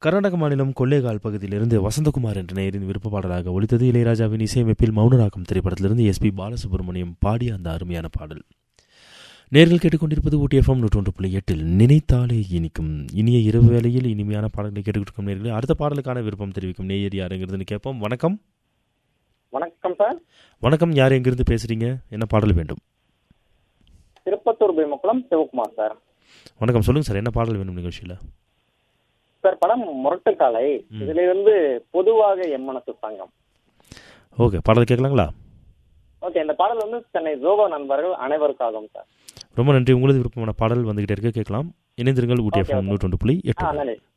கர்நாடக மாநிலம் கொள்ளைகால் பகுதியிலிருந்து வசந்தகுமார் என்ற நேயரின் விருப்ப பாடலாக ஒலித்தது இளையராஜாவின் இசையமைப்பில் மௌனராகம் திரைப்படத்திலிருந்து எஸ்பி பாலசுப்ரமணியம் பாடிய அந்த அருமையான பாடல் நேர்கள் கேட்டுக்கொண்டிருப்பது ஊட்டி எஃப்எம் நூற்றொன்று புள்ளி எட்டில் நினைத்தாலே இனிக்கும் இனிய இரவு வேளையில் இனிமையான பாடல்களை கேட்டுக்கொண்டிருக்கும் நேர்களே அடுத்த பாடலுக்கான விருப்பம் தெரிவிக்கும் நேயர் யாருங்கிறதுன்னு கேட்போம் வணக்கம் வணக்கம் சார் வணக்கம் யார் எங்கிருந்து பேசுறீங்க என்ன பாடல் வேண்டும் திருப்பத்தூர் பீமக்குளம் சிவகுமார் சார் வணக்கம் சொல்லுங்க சார் என்ன பாடல் வேணும் நிகழ்ச்சியில் சார் படம் முரட்டுக்காலை இதுல இருந்து பொதுவாக எம் மனசு சங்கம் ஓகே பாடல் கேட்கலாங்களா ஓகே இந்த பாடல் வந்து சென்னை ஜோகோ நண்பர்கள் அனைவருக்காகவும் சார் ரொம்ப நன்றி உங்களது விருப்பமான பாடல் வந்துகிட்டே இருக்க கேட்கலாம் இணைந்திருங்கள் ஊட்டி Okay, எஃப்எம் okay. நூற்றொன்று புள்ளி ஆ எட்டு நன்றி